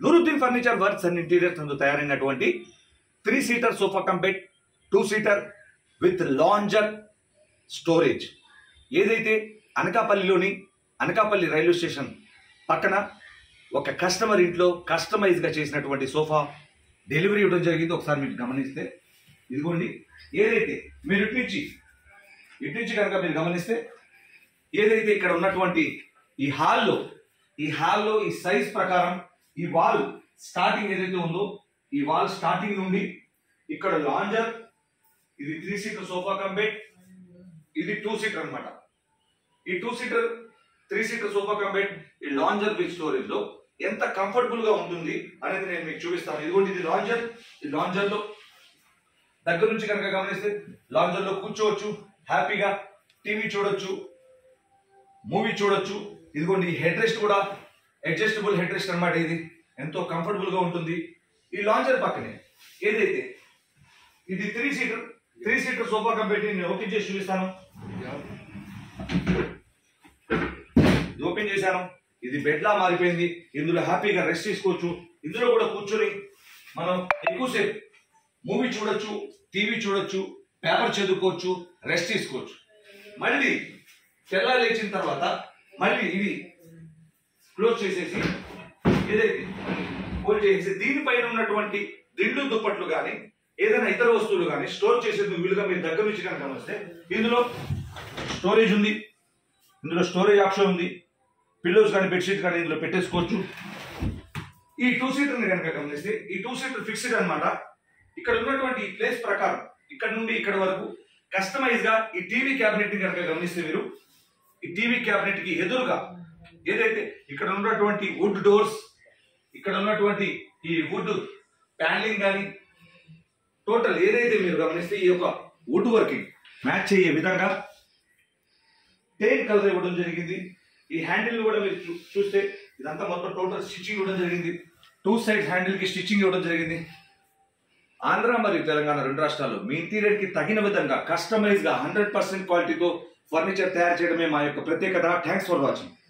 Nooruddin furniture works and interiors నందు తయారైనటువంటి three seater sofa cum bed two seater with lounger storage ఏదైతే అనకాపల్లిలోని Anakapalli railway station పక్కన ఒక కస్టమర్ ఇంట్లో కస్టమైజ్గా చేసినటువంటి సోఫా డెలివరీ ఇవ్వడం జరిగింది ఒకసారి మీరు గమనిస్తే ఇదిగోండి ఏదైతే మీరు ఇటు నుంచి ఇటు నుంచి కనుక మీరు గమనిస్తే ఏదైతే ఇక్కడ ఉన్నటువంటి ఈ హాల్లో ఈ హాల్లో ఈ సైజ్ ప్రకారం ఈ వాల్ స్టార్టింగ్ ఏదైతే ఉందో ఈ వాల్ స్టార్టింగ్ నుండి ఇక్కడ లాంజర్ ఇది three seater sofa cum bed ఇది టూ సీటర్ అన్నమాట ఈ two seater three seater sofa cum bed ఈ లాంజర్ విత్ స్టోరేజ్ లో ఎంత కంఫర్టబుల్ గా ఉంటుంది అనేది నేను మీకు చూపిస్తాను ఇదిగోండి ఇది లాంజర్ ఈ లాంజర్ లో దగ్గర నుంచి కనుక గమనిస్తే లాంజర్ లో కూర్చోవచ్చు హ్యాపీగా టీవీ చూడొచ్చు మూవీ చూడొచ్చు ఇదిగోండి ఈ హెడ్ రెస్ట్ కూడా అడ్జస్టబుల్ హెడ్ రెస్ట్ అన్నమాట ఇది ఎంతో కంఫర్టబుల్ గా ఉంటుంది ఈ లాంజర్ పక్కనే ఏదైతే ఇది three seater three seater sofa company నేను ఓపెన్ చేసి చూపిస్తాను ఇది ఓపెన్ చేశాను ఇది బెడ్ లా మారిపోయింది ఇందులో హ్యాపీగా రెస్ట్ తీసుకోవచ్చు ఇందులో కూడా కూర్చొని మనం ఎక్కువసేపు మూవీ చూడొచ్చు టీవీ చూడొచ్చు పేపర్ చదువుకోవచ్చు రెస్ట్ తీసుకోవచ్చు మళ్ళీ తెల్ల లేచిన తర్వాత మళ్ళీ ఇది క్లోజ్ చేసేసి ఏదైతే ఫోల్డ్ చేసేసి దీనిపైన ఉన్నటువంటి దిండు దుప్పట్లు కానీ ఏదైనా ఇతర వస్తువులు కానీ స్టోర్ చేసేందుకు వీలుగా మీరు దగ్గర నుంచి కనుక వస్తే ఇందులో స్టోరేజ్ ఉంది ఇందులో స్టోరేజ్ ఆప్షన్ ఉంది పిల్లోస్ కానీ బెడ్షీట్ కానీ ఇందులో పెట్టేసుకోవచ్చు ఈ టూ సీటర్ ని కనుక గమనిస్తే ఈ టూ సీటర్ ఫిక్స్డ్ అన్నమాట ఇక్కడ ఉన్నటువంటి ఈ ప్లేస్ ప్రకారం ఇక్కడ నుండి ఇక్కడ వరకు కస్టమైజ్ గా ఈ టీవీ క్యాబినెట్ ని కనుక గమనిస్తే మీరు ఈ టీవీ క్యాబినెట్ కి ఎదురుగా ఏదైతే ఇక్కడ ఉన్నటువంటి వుడ్ డోర్స్ ఇక్కడ ఉన్నటువంటి ఈ వుడ్ ప్యానలింగ్ కానీ టోటల్ ఏదైతే మీరు గమనిస్తే ఈ యొక్క వుడ్ వర్కింగ్ మ్యాచ్ అయ్యే విధంగా టెయిన్ కలర్ ఇవ్వడం జరిగింది ఈ హ్యాండిల్ కూడా మీరు చూ- చూస్తే ఇదంతా మొత్తం టోటల్ స్టిచ్చింగ్ ఇవ్వడం జరిగింది టూ సైడ్ హ్యాండిల్ కి స్టిచ్చింగ్ ఇవ్వడం జరిగింది ఆంధ్ర మరియు తెలంగాణ రెండు రాష్ట్రాల్లో మీ ఇంటీరియర్ కి తగిన విధంగా కస్టమైజ్ గా హండ్రెడ్ పర్సెంట్ క్వాలిటీతో ఫర్నిచర్ తయారు చేయడమే మా యొక్క ప్రత్యేకత థ్యాంక్స్ ఫర్ వాచింగ్